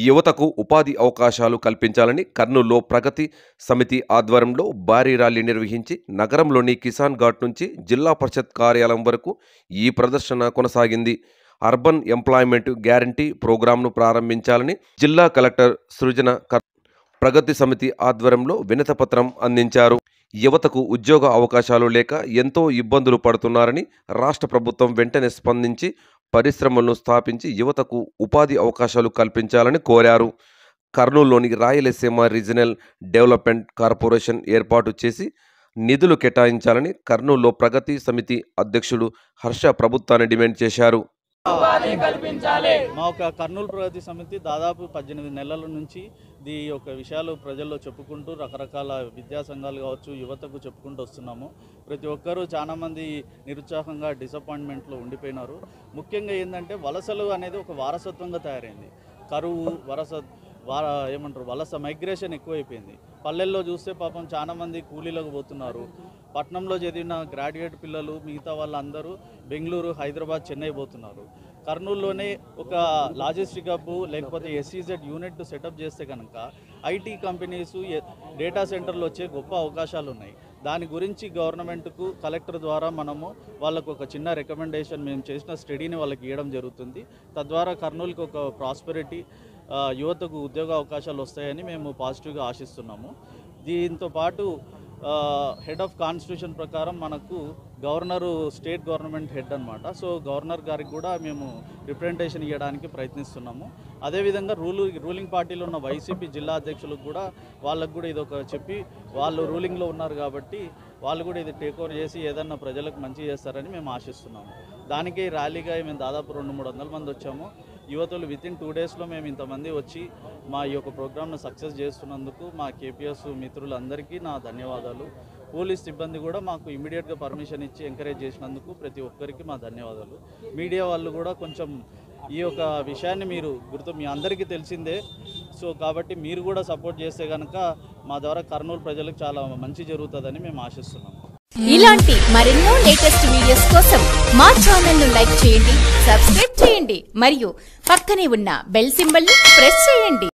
యువతకు ఉపాధి అవకాశాలు కల్పించాలని కర్నూలులో ప్రగతి సమితి ఆధ్వర్యంలో భారీ ర్యాలీ నిర్వహించి నగరంలోని కిసాన్ ఘాట్ నుంచి జిల్లా పరిషత్ కార్యాలయం వరకు ఈ ప్రదర్శన కొనసాగింది అర్బన్ ఎంప్లాయ్మెంట్ గ్యారంటీ ప్రోగ్రాంను ప్రారంభించాలని జిల్లా కలెక్టర్ సృజన కర్- ప్రగతి సమితి ఆధ్వర్యంలో వినతపత్రం అందించారు యువతకు ఉద్యోగ అవకాశాలు లేక ఎంతో ఇబ్బందులు పడుతున్నారని రాష్ట్ర ప్రభుత్వం వెంటనే స్పందించి పరిశ్రమలను స్థాపించి యువతకు ఉపాధి అవకాశాలు కల్పించాలని కోరారు కర్నూలులోని రాయలసీమ రీజనల్ డెవలప్మెంట్ కార్పొరేషన్ ఏర్పాటు చేసి నిధులు కేటాయించాలని కర్నూలులో ప్రగతి సమితి అధ్యక్షుడు హర్ష ప్రభుత్వాన్ని డిమాండ్ చేశారు మా ఒక కర్నూలు ప్రగతి సమితి దాదాపు పద్దెనిమిది నెలల నుంచి ఈ యొక్క విషయాలు ప్రజల్లో చెప్పుకుంటూ రకరకాల విద్యా సంఘాలు కావచ్చు యువతకు చెప్పుకుంటూ వస్తున్నాము ప్రతి ఒక్కరూ చాలామంది నిరుత్సాహంగా డిసప్పాయింట్మెంట్లో ఉండిపోయినారు ముఖ్యంగా ఏంటంటే వలసలు అనేది ఒక వారసత్వంగా తయారైంది కరువు వరస వార ఏమంటారు వలస మైగ్రేషన్ ఎక్కువైపోయింది పల్లెల్లో చూస్తే పాపం చాలామంది కూలీలకు పోతున్నారు పట్నంలో చదివిన గ్రాడ్యుయేట్ పిల్లలు మిగతా వాళ్ళందరూ బెంగళూరు హైదరాబాద్ చెన్నై పోతున్నారు కర్నూలులోనే ఒక లాజిస్టిక్ హబ్ లేకపోతే ఎస్సీజెడ్ యూనిట్ సెటప్ చేస్తే కనుక ఐటీ కంపెనీస్ డేటా సెంటర్లు వచ్చే గొప్ప అవకాశాలు ఉన్నాయి దాని గురించి గవర్నమెంట్కు కలెక్టర్ ద్వారా మనము వాళ్ళకు ఒక చిన్న రికమెండేషన్ మేము చేసిన స్టడీని వాళ్ళకి ఇవ్వడం జరుగుతుంది తద్వారా కర్నూలుకి ఒక ప్రాస్పెరిటీ యువతకు ఉద్యోగ అవకాశాలు వస్తాయని మేము పాజిటివ్గా ఆశిస్తున్నాము దీంతో పాటు హెడ్ ఆఫ్ కాన్స్టిట్యూషన్ ప్రకారం మనకు గవర్నరు స్టేట్ గవర్నమెంట్ హెడ్ అనమాట సో గవర్నర్ గారికి కూడా మేము రిప్రజెంటేషన్ ఇవ్వడానికి ప్రయత్నిస్తున్నాము అదేవిధంగా రూలు రూలింగ్ పార్టీలో ఉన్న వైసీపీ జిల్లా అధ్యక్షులకు కూడా వాళ్ళకు కూడా ఇది ఒక చెప్పి వాళ్ళు రూలింగ్లో ఉన్నారు కాబట్టి వాళ్ళు కూడా ఇది టేక్ ఓవర్ చేసి ఏదన్నా ప్రజలకు మంచి చేస్తారని మేము ఆశిస్తున్నాము దానికి ర్యాలీగా మేము దాదాపు రెండు మూడు వందల మంది వచ్చాము యువతులు విత్ ఇన్ టూ డేస్లో మేము ఇంతమంది వచ్చి మా ఈ యొక్క ప్రోగ్రామ్ను సక్సెస్ చేస్తున్నందుకు మా కేపీఎస్ మిత్రులందరికీ నా ధన్యవాదాలు పోలీస్ సిబ్బంది కూడా మాకు ఇమీడియట్గా పర్మిషన్ ఇచ్చి ఎంకరేజ్ చేసినందుకు ప్రతి ఒక్కరికి మా ధన్యవాదాలు మీడియా వాళ్ళు కూడా కొంచెం ఈ యొక్క విషయాన్ని మీరు గుర్తు మీ అందరికీ తెలిసిందే సో కాబట్టి మీరు కూడా సపోర్ట్ చేస్తే కనుక మా ద్వారా కర్నూలు ప్రజలకు చాలా మంచి జరుగుతుందని మేము ఆశిస్తున్నాము ఇలాంటి మరెన్నో లేటెస్ట్ వీడియోస్ కోసం మా ఛానల్ ను లైక్ చేయండి సబ్స్క్రైబ్ చేయండి మరియు పక్కనే ఉన్న బెల్ సింబల్ ని ప్రెస్ చేయండి